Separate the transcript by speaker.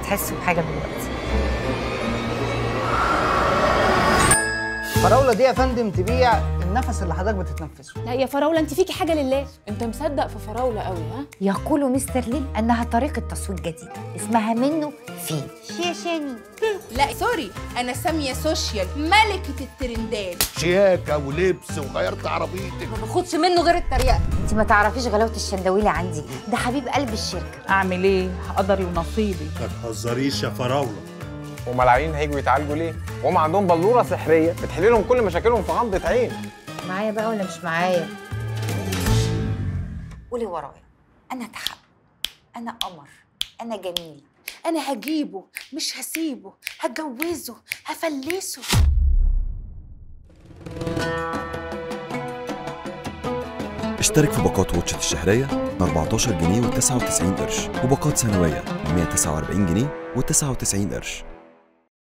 Speaker 1: هتحسوا بحاجه دلوقتي
Speaker 2: الفراوله دي يا فندم تبيع النفس اللي حضرتك بتتنفسه
Speaker 3: لا يا فراوله انت فيكي حاجه لله انت مصدق في فراوله قوي ها
Speaker 1: يقول مستر لين انها طريقه تسويق جديده اسمها منه في شيشاني
Speaker 4: لا سوري انا ساميه سوشيال ملكه الترندات
Speaker 5: شياكه ولبس وغيرت عربيتك
Speaker 1: ما باخدش منه غير التريقه انت ما تعرفيش غلاوه الشندويلي عندي ايه ده حبيب قلب الشركه
Speaker 6: اعمل ايه قدري ونصيبي
Speaker 7: ما تهزريش يا فراوله
Speaker 8: وملاعين هيجوا يتعالجوا ليه؟ وهم عندهم بلوره سحريه بتحل لهم كل مشاكلهم في غمضه عين
Speaker 1: معايا بقى ولا مش معايا قولي ورايا انا تحب انا قمر انا جميل
Speaker 4: انا هجيبه مش هسيبه هجوزه هفلسه
Speaker 9: اشترك في باقات واتشت الشهرية ب 14 جنيه و99 قرش وباقات سنوية ب 149 جنيه و99 قرش